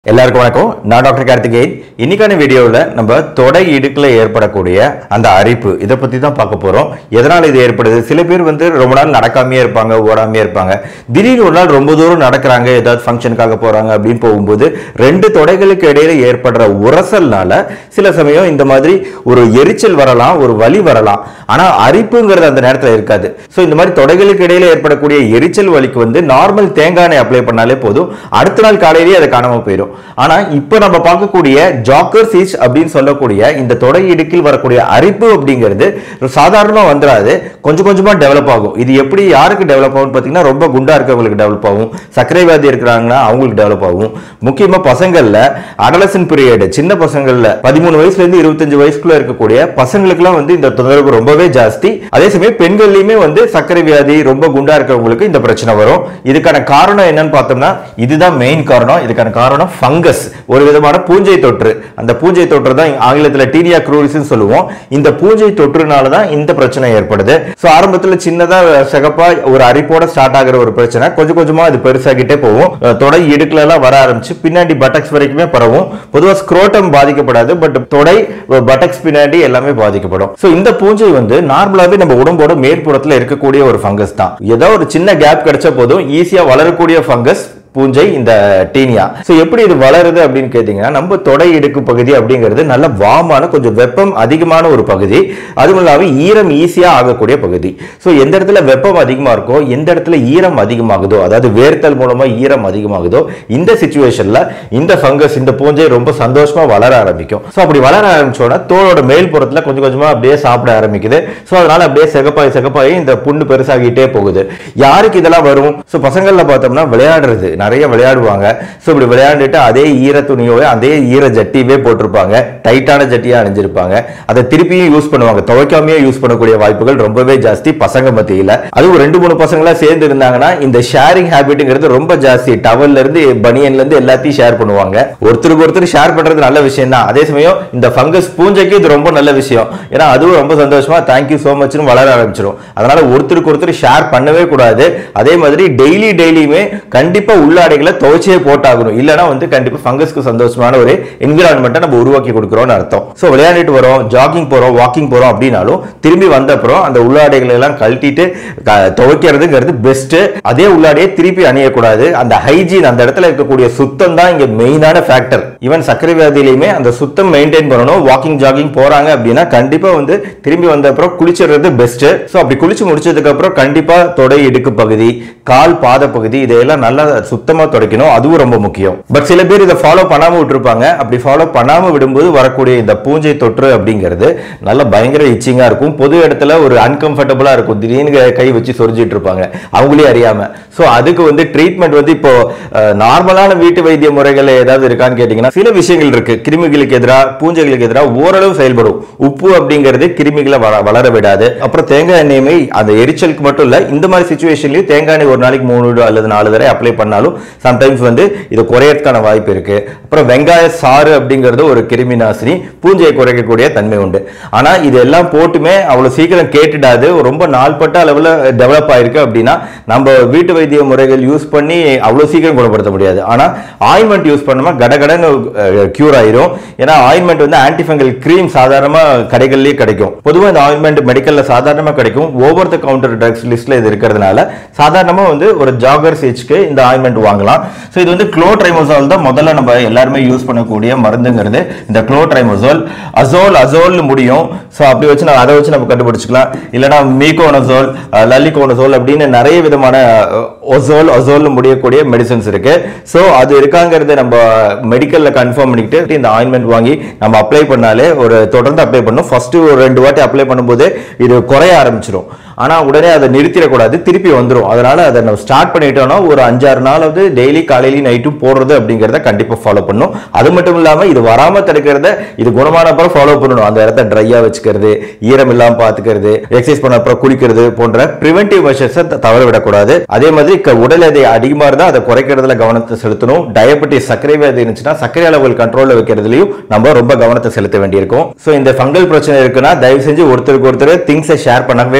எல்லாருக்கும் வணக்கம் நான் டாக்டர் கார்த்திகேயன் இன்னைக்கான வீடியோவில் நம்ம தொடை இடுக்கில் ஏற்படக்கூடிய அந்த அரிப்பு இதை பற்றி தான் பார்க்க போகிறோம் எதனால் இது ஏற்படுது சில பேர் வந்து ரொம்ப நாள் நடக்காமையே இருப்பாங்க ஓடாமையே இருப்பாங்க திடீர்னு ஒரு நாள் ரொம்ப தூரம் நடக்கிறாங்க ஏதாவது ஃபங்க்ஷனுக்காக போகிறாங்க அப்படின்னு போகும்போது ரெண்டு தொடைகளுக்கு இடையில ஏற்படுற உரசல்னால சில சமயம் இந்த மாதிரி ஒரு எரிச்சல் வரலாம் ஒரு வலி வரலாம் ஆனால் அரிப்புங்கிறது அந்த நேரத்தில் இருக்காது ஸோ இந்த மாதிரி தொடைகளுக்கு இடையில ஏற்படக்கூடிய எரிச்சல் வலிக்கு வந்து நார்மல் தேங்காய் எண்ணெய் அப்ளை பண்ணாலே போதும் அடுத்த நாள் காலையிலேயே அது காணாம போயிடும் ஆனா இப்போ நம்ம பார்க்கக்கூடிய ஜாக்கர் சீச் அப்படின்னு சொல்லக்கூடிய இந்த தொடை இடுக்கில் வரக்கூடிய அரிப்பு அப்படிங்கிறது சாதாரணமா வந்துடாது கொஞ்சம் கொஞ்சமா டெவலப் ஆகும் இது எப்படி யாருக்கு டெவலப் ஆகும் பார்த்தீங்கன்னா ரொம்ப குண்டா இருக்கவங்களுக்கு டெவலப் ஆகும் சர்க்கரை வியாதி இருக்கிறாங்கன்னா அவங்களுக்கு டெவலப் ஆகும் முக்கியமா பசங்கள்ல அடலசன் பீரியட் சின்ன பசங்கள்ல பதிமூணு வயசுல இருந்து இருபத்தஞ்சு வயசுக்குள்ள இருக்கக்கூடிய பசங்களுக்குலாம் வந்து இந்த தொந்தரவு ரொம்பவே ஜாஸ்தி அதே சமயம் பெண்கள்லயுமே வந்து சர்க்கரை வியாதி ரொம்ப குண்டா இருக்கிறவங்களுக்கு இந்த பிரச்சனை வரும் இதுக்கான காரணம் என்னன்னு பார்த்தோம்னா இதுதான் மெயின் காரணம் இதுக்கான காரணம் ஃபங்கஸ் ஒரு விதமான பூஞ்சை தொற்று அந்த பூஞ்சை தொற்று தான் ஆங்கிலத்தில் டீனியா குரூரிஸ் சொல்லுவோம் இந்த பூஞ்சை தொற்றுனால தான் இந்த பிரச்சனை ஏற்படுது ஸோ ஆரம்பத்தில் சின்னதா சிகப்பா ஒரு அரிப்போட ஸ்டார்ட் ஆகிற ஒரு பிரச்சனை கொஞ்சம் கொஞ்சமா அது பெருசாகிட்டே போகும் அஹ் தொடை இடுக்குல எல்லாம் வர ஆரம்பிச்சு பின்னாடி பட்டக்ஸ் வரைக்குமே பரவும் பொதுவாக ஸ்க்ரோட்டம் பாதிக்கப்படாது பட் தொடை பட்டக்ஸ் பின்னாடி எல்லாமே பாதிக்கப்படும் ஸோ இந்த பூஞ்சை வந்து நார்மலாவே நம்ம உடம்போட மேற்புறத்துல இருக்கக்கூடிய ஒரு ஃபங்கஸ் தான் ஏதோ ஒரு சின்ன கேப் கிடைச்ச போதும் ஈஸியா வளரக்கூடிய ஃபங்கஸ் பூஞ்சை இந்த டீனியா ஸோ எப்படி இது வளருது அப்படின்னு கேட்டிங்கன்னா நம்ம தொடை இடுக்கு பகுதி அப்படிங்கிறது நல்ல வாமான கொஞ்சம் வெப்பம் அதிகமான ஒரு பகுதி அதுவும் இல்லாமல் ஈரம் ஈஸியாக ஆகக்கூடிய பகுதி ஸோ எந்த இடத்துல வெப்பம் அதிகமாக இருக்கோ எந்த இடத்துல ஈரம் அதிகமாகுதோ அதாவது வேர்த்தல் மூலமாக ஈரம் அதிகமாகுதோ இந்த சுச்சுவேஷனில் இந்த ஃபங்கஸ் இந்த பூஞ்சை ரொம்ப சந்தோஷமாக வளர ஆரம்பிக்கும் ஸோ அப்படி வளர ஆரம்பிச்சோன்னா தோலோட மேல் புறத்தில் கொஞ்சம் கொஞ்சமாக அப்படியே சாப்பிட ஆரம்பிக்குது ஸோ அதனால அப்படியே சிகப்பாய் சிகப்பாய் இந்த புண்ணு பெருசாகிட்டே போகுது யாருக்கு இதெல்லாம் வரும் ஸோ பசங்களில் பார்த்தோம்னா விளையாடுறது நிறைய விளையாடுவாங்க ஸோ இப்படி விளையாண்டுட்டு அதே ஈர துணியோவே அதே ஈர ஜட்டியவே போட்டிருப்பாங்க டைட்டான ஜட்டியா அணிஞ்சிருப்பாங்க அதை திருப்பியும் யூஸ் பண்ணுவாங்க துவைக்காமையே யூஸ் பண்ணக்கூடிய வாய்ப்புகள் ரொம்பவே ஜாஸ்தி பசங்க மத்தியில் அதுவும் ரெண்டு மூணு பசங்களா சேர்ந்து இருந்தாங்கன்னா இந்த ஷேரிங் ஹேபிட்ங்கிறது ரொம்ப ஜாஸ்தி டவல்ல இருந்து பனியன்ல இருந்து எல்லாத்தையும் ஷேர் பண்ணுவாங்க ஒருத்தருக்கு ஒருத்தர் ஷேர் பண்றது நல்ல விஷயம் தான் அதே சமயம் இந்த ஃபங்கஸ் பூஞ்சைக்கு இது ரொம்ப நல்ல விஷயம் ஏன்னா அதுவும் ரொம்ப சந்தோஷமா தேங்க்யூ ஸோ மச்னு வளர ஆரம்பிச்சிடும் அதனால ஒருத்தருக்கு ஒருத்தர் ஷேர் பண்ணவே கூடாது அதே மாதிரி டெய்லி டெய்லியுமே கண்டிப்பா உள்ளாடைகளை துவைச்சே போட்டாகணும் இல்லைன்னா வந்து கண்டிப்பா ஃபங்கஸ்க்கு சந்தோஷமான ஒரு என்விரான்மெண்ட்டை நம்ம உருவாக்கி கொடுக்குறோம்னு அர்த்தம் ஸோ விளையாடிட்டு வரோம் ஜாகிங் போறோம் வாக்கிங் போறோம் அப்படின்னாலும் திரும்பி வந்த அப்புறம் அந்த உள்ளாடைகளை எல்லாம் கழட்டிட்டு க- துவைக்கிறதுங்கிறது பெஸ்ட் அதே உள்ளாடையை திருப்பி அணியக்கூடாது அந்த ஹைஜீன் அந்த இடத்துல இருக்கக்கூடிய சுத்தம் தான் இங்க மெயினான ஃபேக்டர் ஈவன் சர்க்கரை வியாதியிலையுமே அந்த சுத்தம் மெயின்டைன் பண்ணணும் வாக்கிங் ஜாகிங் போறாங்க அப்படின்னா கண்டிப்பா வந்து திரும்பி வந்த அப்புறம் குளிச்சிடுறது பெஸ்ட் ஸோ அப்படி குளிச்சு முடிச்சதுக்கு அப்புறம் கண்டிப்பா தொடை இடுக்கு பகுதி கால் பாத பகுதி இதையெல்லாம் நல்லா சுத்தமா துடைக்கணும் அதுவும் ரொம்ப முக்கியம் பட் சில பேர் இதை ஃபாலோ பண்ணாம விட்டுருப்பாங்க அப்படி ஃபாலோ பண்ணாம விடும்போது வரக்கூடிய இந்த பூஞ்சை தொற்று அப்படிங்கிறது நல்ல பயங்கர இச்சிங்கா இருக்கும் பொது இடத்துல ஒரு அன்கம்ஃபர்டபுளா இருக்கும் திடீர்னு கை- கை வச்சு சொரிஞ்சிட்டு இருப்பாங்க அவங்களே அறியாம ஸோ அதுக்கு வந்து ட்ரீட்மெண்ட் வந்து இப்போ நார்மலான வீட்டு வைத்திய முறைகள் ஏதாவது இருக்கான்னு கேட்டிங்கன்னா சில விஷயங்கள் இருக்கு கிருமிகளுக்கு எதிராக பூஞ்சைகளுக்கு எதிராக ஓரளவு செயல்படும் உப்பு அப்படிங்கிறது கிருமிகளை வள- வளர விடாது அப்புறம் தேங்காய் எண்ணெயுமே அந்த எரிச்சலுக்கு மட்டும் இல்ல இந்த மாதிரி சுச்சுவேஷன்லயும் தேங்காய் எண்ணெய் ஒரு நாளைக்கு மூணு அல்லது நாலு தடவை அப்ளை பண்ணாலும் சம்டைம்ஸ் வந்து இது குறையறதுக்கான வாய்ப்பு இருக்கு அப்புறம் வெங்காய சாறு அப்படிங்கிறது ஒரு கிருமி நாசினி பூஞ்சையை குறைக்கக்கூடிய தன்மை உண்டு ஆனா இது எல்லாம் போட்டுமே அவ்வளவு சீக்கிரம் கேட்டுடாது ரொம்ப நாள்பட்ட அளவுல டெவலப் ஆயிருக்கு அப்படின்னா நம்ம வீட்டு வைத்திய முறைகள் யூஸ் பண்ணி அவ்வளவு சீக்கிரம் குணப்படுத்த முடியாது ஆனா ஆயின்மெண்ட் யூஸ் பண்ணோமா கடகடன்னு கியூர் ஆயிரும் ஏன்னா ஆயின்மெண்ட் வந்து ஆன்டிஃபங்கல் கிரீம் சாதாரணமா கடைகள்லயே கிடைக்கும் பொதுவா இந்த ஆயின்மெண்ட் மெடிக்கல்ல சாதாரணமா கிடைக்கும் ஓவர் த கவுண்டர் ட்ரக்ஸ் லிஸ்ட்ல இது இருக்கிறதுனால சாதாரணமா வந்து ஒரு ஜாகர் சேச்சுக்கு இந்த ஆயின்மெண்ட் வாங்கலாம் ஸோ இது வந்து க்ளோட்ரைமோசால் தான் முதல்ல நம்ம எல்லாருமே யூஸ் பண்ணக்கூடிய மருந்துங்கிறது இந்த க்ளோட்ரைமோசால் அசோல் அசோல்னு முடியும் ஸோ அப்படி வச்சு நான் அதை வச்சு நம்ம கண்டுபிடிச்சிக்கலாம் இல்லைன்னா மீகோனசோல் லல்லிகோனசோல் அப்படின்னு நிறைய விதமான ஒசோல் அசோல்னு முடியக்கூடிய மெடிசன்ஸ் இருக்கு ஸோ அது இருக்காங்கிறத நம்ம மெடிக்கல்ல கன்ஃபார்ம் பண்ணிக்கிட்டு இந்த ஆயின்மெண்ட் வாங்கி நம்ம அப்ளை பண்ணாலே ஒரு தொடர்ந்து அப்ளை பண்ணும் ஃபர்ஸ்ட் ஒரு ரெண்டு வாட்டி அப்ளை பண்ணும்போது இது குறைய ஆரம்பிச்சிடும் ஆனா உடனே அதை நிறுத்திடக்கூடாது திருப்பி வந்துடும் அதனால அதை நம்ம ஸ்டார்ட் பண்ணிட்டோம்னா ஒரு அஞ்சாறு நாளாவது டெய்லி காலையிலையும் நைட்டும் போடுறது அப்படிங்கிறத கண்டிப்பா ஃபாலோ பண்ணும் அது மட்டும் இல்லாம இது வராம தடுக்கிறத இது குணமான அப்புறம் ஃபாலோ பண்ணணும் அந்த இடத்த ட்ரையா வச்சுக்கிறது ஈரம் இல்லாம பாத்துக்கிறது எக்ஸசைஸ் பண்ண அப்புறம் குளிக்கிறது போன்ற பிரிவென்டிவ் மெஷர்ஸை தவற விடக்கூடாது அதே மாதிரி க- உடல் எடை அதிகமா இருந்தா அதை குறைக்கிறதுல கவனத்தை செலுத்தணும் டயபெட்டிஸ் சர்க்கரை வியாதி இருந்துச்சுன்னா சர்க்கரை அளவுகள் கண்ட்ரோல்ல வைக்கிறதுலயும் நம்ம ரொம்ப கவனத்தை செலுத்த வேண்டியிருக்கும் ஸோ இந்த ஃபங்கல் பிரச்சனை இருக்குன்னா தயவு செஞ்சு ஒருத்தருக்கு ஒருத்தர் திங்ஸை ஷேர் பண்ணவே கூடாது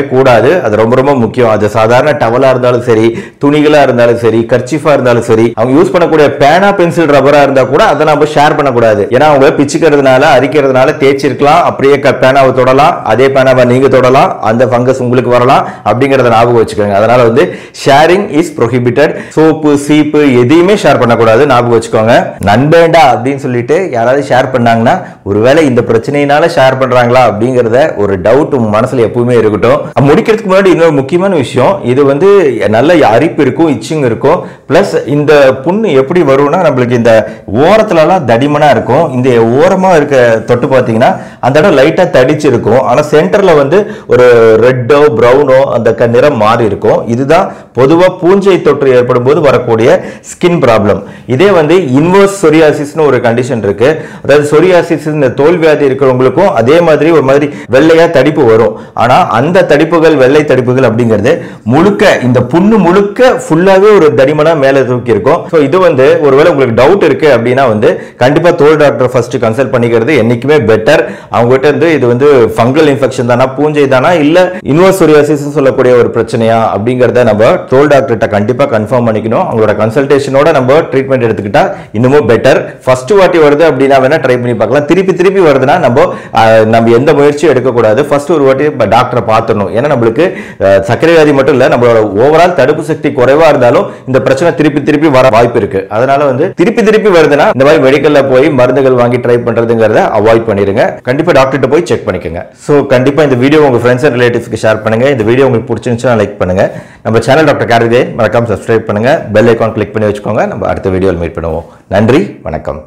இருக்கக்கூடாது அது ரொம்ப ரொம்ப முக்கியம் அது சாதாரண டவலா இருந்தாலும் சரி துணிகளா இருந்தாலும் சரி கர்ச்சிஃபா இருந்தாலும் சரி அவங்க யூஸ் பண்ணக்கூடிய பேனா பென்சில் ரப்பரா இருந்தா கூட அதை நம்ம ஷேர் பண்ணக்கூடாது ஏன்னா அவங்க பிச்சுக்கிறதுனால அரிக்கிறதுனால தேய்ச்சிருக்கலாம் அப்படியே க- பேனாவை தொடலாம் அதே பேனாவை நீங்க தொடலாம் அந்த ஃபங்கஸ் உங்களுக்கு வரலாம் அப்படிங்கறத ஞாபகம் வச்சுக்கோங்க அதனால வந்து ஷேரிங் இஸ் ப்ரொஹிபிட்டட் சோப்பு சீப்பு எதையுமே ஷேர் பண்ணக்கூடாது ஞாபகம் வச்சுக்கோங்க நண்பேண்டா அப்படின்னு சொல்லிட்டு யாராவது ஷேர் பண்ணாங்கன்னா ஒருவேளை இந்த பிரச்சனையினால ஷேர் பண்றாங்களா அப்படிங்கறத ஒரு டவுட் உங்க மனசுல எப்பவுமே இருக்கட்டும் அஹ் முடிக்கிறதுக்கு முன்னாடி இன்னொரு முக்கியமான விஷயம் இது வந்து நல்ல அரிப்பு இருக்கும் இச்சிங் இருக்கும் பிளஸ் இந்த புண்ணு எப்படி வரும்னா நம்மளுக்கு இந்த ஓரத்துலலாம் தடிமனா இருக்கும் இந்த ஓரமா இருக்க தொட்டு பார்த்தீங்கன்னா அந்த இடம் லைட்டா தடிச்சு இருக்கும் ஆனா சென்டர்ல வந்து ஒரு ரெட்டோ ப்ரௌனோ அந்த க- நிறம் மாறி இருக்கும் இதுதான் பொதுவா பூஞ்சை தொற்று ஏற்படும் போது வரக்கூடிய ஸ்கின் ப்ராப்ளம் இதே வந்து இன்வர்ஸ் சொரியாசிஸ்னு ஒரு கண்டிஷன் இருக்கு அதாவது சொரியாசிஸ் இந்த தோல் வியாதி இருக்கிறவங்களுக்கும் அதே மாதிரி ஒரு மாதிரி வெள்ளையா தடிப்பு வரும் ஆனா அந்த தடிப்புகள் வெள்ளை தடிப்புகள் அப்படிங்கிறது முழுக்க இந்த புண்ணு முழுக்க ஃபுல்லாவே ஒரு தடிமனா மேல தூக்கி இருக்கும் ஸோ இது வந்து ஒருவேளை உங்களுக்கு டவுட் இருக்கு அப்படின்னா வந்து கண்டிப்பா தோல் டாக்டர் ஃபர்ஸ்ட் கன்சல்ட் பண்ணிக்கிறது என்னைக்குமே பெட்டர் அவங்க கிட்ட இருந்து இது வந்து ஃபங்கல் இன்ஃபெக்ஷன் தானா பூஞ்சை தானா இல்ல இன்வர்ஸ் சொரியாசிஸ் சொல்லக்கூடிய ஒரு பிரச்சனையா அப்படிங்கறத நம்ம தோல் டாக்டர்கிட்ட கண்டிப்பா கன்ஃபார்ம் பண்ணிக்கணும் அவங்களோட கன்சல்டேஷனோட நம்ம ட்ரீட்மெண்ட் எடுத்துக்கிட்டா இன்னமும் பெட்டர் ஃபர்ஸ்ட் வாட்டி வருது அப்படின்னா வேணா ட்ரை பண்ணி பார்க்கலாம் திருப்பி திருப்பி வருதுன்னா நம்ம அஹ், நம்ம எந்த முயற்சியும் எடுக்கக்கூடாது ஃபர்ஸ்ட் ஒரு வாட்டி டாக்டரை பார்த்துடணும் ஏன்னா நம்மளுக்கு அஹ், சர்க்கரை வியாதி மட்டும் இல்ல நம்மளோட ஓவரால் தடுப்பு சக்தி குறைவா இருந்தாலும் இந்த பிரச்சனை திருப்பி திருப்பி வர வாய்ப்பு இருக்கு அதனால வந்து திருப்பி திருப்பி வருதுன்னா இந்த மாதிரி மெடிக்கல்ல போய் மருந்துகள் வாங்கி ட்ரை பண்றதுங்கிறத அவாய்ட் பண்ணிருங்க கண்டிப்பா டாக்டர்கிட்ட போய் செக் பண்ணிக்கோங்க ஸோ கண்டிப்பா இந்த வீடியோ உங்க ஃப்ரெண்ட்ஸ் அண்ட் ரிலேட்டிவ்ஸ்க்கு ஷேர் பண்ணுங்க இந்த வீடியோ உங்களுக்கு பிடிச்சிருந்துச்சுன்னா லைக் பண்ணுங்க நம்ம சேனல் டாக்டர் கேரகே மறக்காம சப்ஸ்கிரைப் பண்ணுங்க பெல் ஐக்கான் கிளிக் பண்ணி வச்சுக்கோங்க நம்ம அடுத்த வீடியோவில் மீட் பண்ணுவோம் நன்றி வணக்கம்